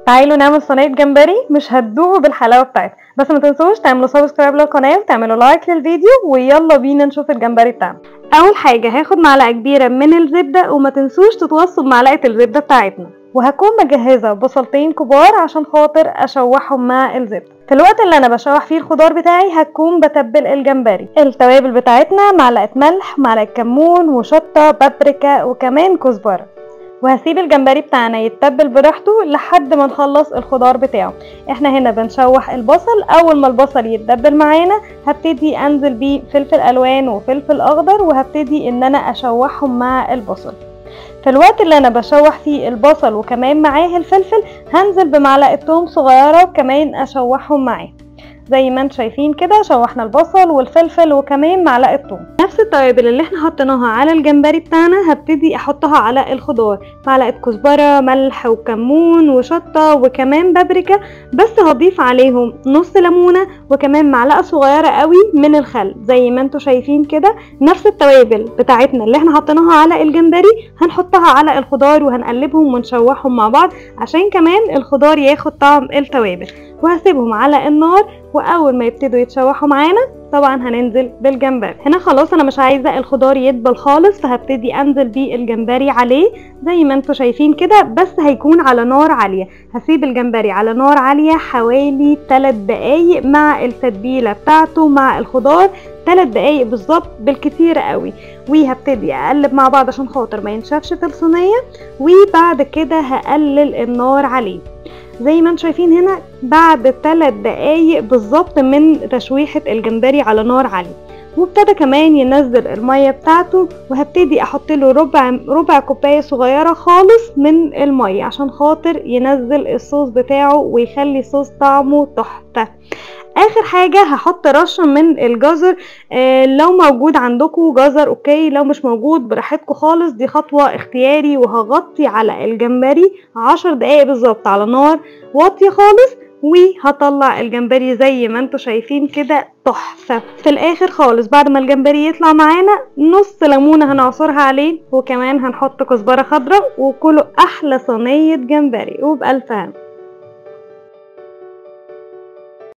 تعالوا نعمل صينيه جمبري مش هتدوقوا بالحلاوه بتاعتها بس ما تنسوش تعملوا سبسكرايب للقناه وتعملوا لايك للفيديو ويلا بينا نشوف الجمبري بتاعنا اول حاجه هاخد معلقه كبيره من الزبده وما تنسوش تتوصوا بمعلقه الزبده بتاعتنا وهكون مجهزه بصلتين كبار عشان خاطر اشوحهم مع الزبده في الوقت اللي انا بشوح فيه الخضار بتاعي هكون بتبل الجمبري التوابل بتاعتنا معلقه ملح معلقه كمون وشطه بابريكا وكمان كزبره وهسيب الجمبري بتاعنا يتبل براحته لحد ما نخلص الخضار بتاعه احنا هنا بنشوح البصل اول ما البصل يتبل معانا هبتدي انزل بيه فلفل الوان وفلفل اخضر وهبتدي ان انا اشوحهم مع البصل في الوقت اللي انا بشوح فيه البصل وكمان معاه الفلفل هنزل بمعلقه توم صغيره وكمان اشوحهم معاه زي ما انتم شايفين كده شوحنا البصل والفلفل وكمان معلقه توم نفس التوابل اللي احنا حطيناها على الجمبري بتاعنا هبتدي احطها على الخضار معلقه كزبره ملح وكمون وشطه وكمان بابريكا بس هضيف عليهم نص ليمونه وكمان معلقه صغيره قوي من الخل زي ما انتم شايفين كده نفس التوابل بتاعتنا اللي احنا حطيناها على الجمبري هنحطها على الخضار وهنقلبهم ونشوحهم مع بعض عشان كمان الخضار ياخد طعم التوابل وهسيبهم على النار واول ما يبتدوا يتشوحوا معانا طبعا هننزل بالجمبري هنا خلاص انا مش عايزه الخضار يدبل خالص فهبتدي انزل بيه الجمبري عليه زي ما انتم شايفين كده بس هيكون على نار عاليه هسيب الجمبري على نار عاليه حوالي 3 دقايق مع التتبيله بتاعته مع الخضار 3 دقايق بالظبط بالكتير قوي وهبتدي اقلب مع بعض عشان خاطر ما ينشفش في الصينيه وبعد كده هقلل النار عليه زي ما انتم شايفين هنا بعد 3 دقايق بالظبط من تشويحة الجمبري على نار عالية وابتدى كمان ينزل المية بتاعته وهبتدي احط له ربع ربع كوباية صغيرة خالص من المية عشان خاطر ينزل الصوص بتاعه ويخلي الصوص طعمه تحفة اخر حاجة هحط رشة من الجزر آه لو موجود عندكم جزر اوكي لو مش موجود براحتكم خالص دي خطوة اختياري وهغطي على الجمبري عشر دقايق بالظبط على نار واطية خالص وهطلع الجمبري زي ما انتم شايفين كده تحفة في الاخر خالص بعد ما الجمبري يطلع معانا نص ليمونة هنعصرها عليه وكمان هنحط كزبرة خضراء وكله احلى صينية جمبري وبألف هنا